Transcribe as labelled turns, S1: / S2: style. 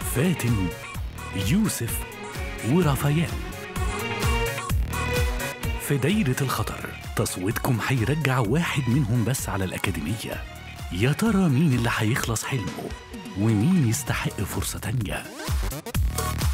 S1: فاتن يوسف ورافائيل في دايرة الخطر تصويتكم هيرجع واحد منهم بس على الأكاديمية يا ترى مين اللي هيخلص حلمه ومين يستحق فرصة تانية